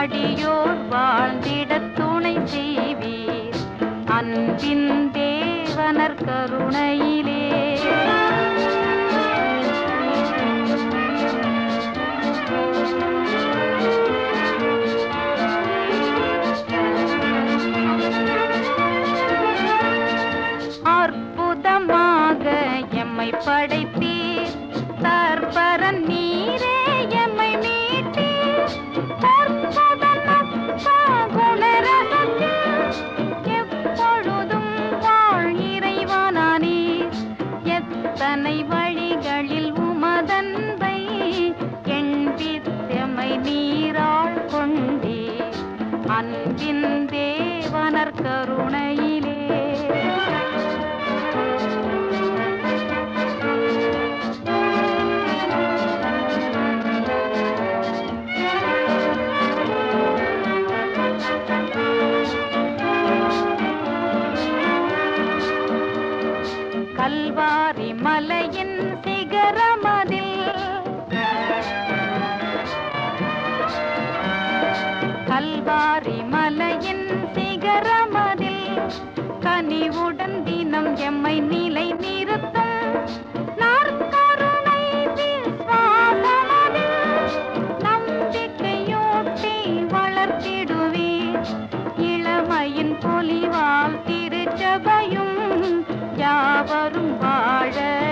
அடியோர் வாழ்ந்திட துணை செய்வீர் அன்பின் தேவனர் கருணையிலே அற்புதமாக எம்மை படைத்தீர் தற்பரன் நீரே எம்மை மீட்டீர் அற்புதமப்பா குணரகத்தில் எப்பொழுதும் வாழ் இறைவனானீர் எத்தனை வழிகளில் உமதன்பை எண்பித்தமை நீராள் கொண்டீர் அன்பின் தேவனர் கருணையிலே கல்வாரி மலையின் சிகரமதில் கல்வாரி மலையின் சிகரமதில் கனிவுடன் தினம் எம்மை நிலை நிறுத்தும் நாற்கருணை விசுவாசமதில் நம்பிக்கையூட்டி வளர்த்திடுவீர் இளமையின் பொலிவால் திருச்சபையும் யாவரும் வாழ